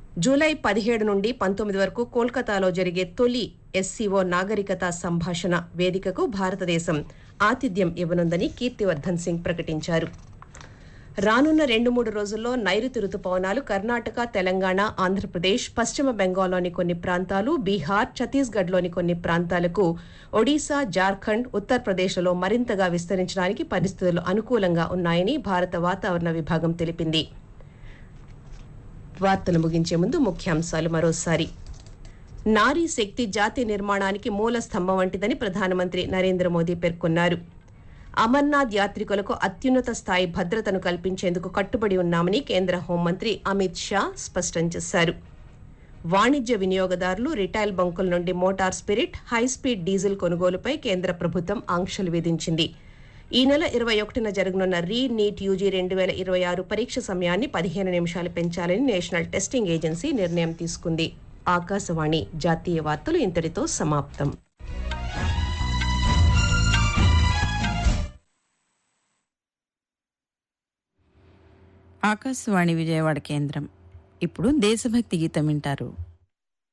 July పదిహేడు నుండి పంతొమ్మిది వరకు కోల్కతాలో జరిగే తొలి ఎస్సీఓ నాగరికత సంభాషణ వేదికకు భారతదేశం ఆతిథ్యం ఇవ్వనుందని కీర్తివర్ధన్ సింగ్ ప్రకటించారు రానున్న రెండు మూడు రోజుల్లో నైరుతి రుతుపవనాలు కర్ణాటక తెలంగాణ ఆంధ్రప్రదేశ్ పశ్చిమ బెంగాల్లోని కొన్ని ప్రాంతాలు బీహార్ ఛత్తీస్గఢ్లోని కొన్ని ప్రాంతాలకు ఒడిశా జార్ఖండ్ ఉత్తరప్రదేశ్లలో మరింతగా విస్తరించడానికి పరిస్థితులు అనుకూలంగా ఉన్నాయని భారత వాతావరణ విభాగం తెలిపింది వార్తలు ముగించే ముందు ముఖ్యాంశాలు మరోసారి నారీ శక్తి జాతి నిర్మాణానికి మూల స్తంభం వంటిదని ప్రధానమంత్రి నరేంద్ర మోదీ పేర్కొన్నారు అమర్నాథ్ యాత్రికులకు అత్యున్నత స్థాయి భద్రతను కల్పించేందుకు కట్టుబడి ఉన్నామని కేంద్ర హోంమంత్రి అమిత్ షా స్పష్టం చేశారు వాణిజ్య వినియోగదారులు రిటైల్ బంకుల నుండి మోటార్ స్పిరిట్ హైస్పీడ్ డీజిల్ కొనుగోలుపై కేంద్ర ప్రభుత్వం ఆంక్షలు విధించింది ఈ నెల ఇరవై ఒకటిన జరగనున్న రీ నీట్ యూజీ రెండు వేల ఇరవై ఆరు పరీక్ష సమయాన్ని పదిహేను నిమిషాలు పెంచాలని నేషనల్ టెస్టింగ్ ఏజెన్సీ నిర్ణయం తీసుకుంది ఆకాశవాణి జాతీయ వార్తలు ఇంతటితో సమాప్తం ఆకాశవాణి విజయవాడ కేంద్రం ఇప్పుడు దేశభక్తి గీతం వింటారు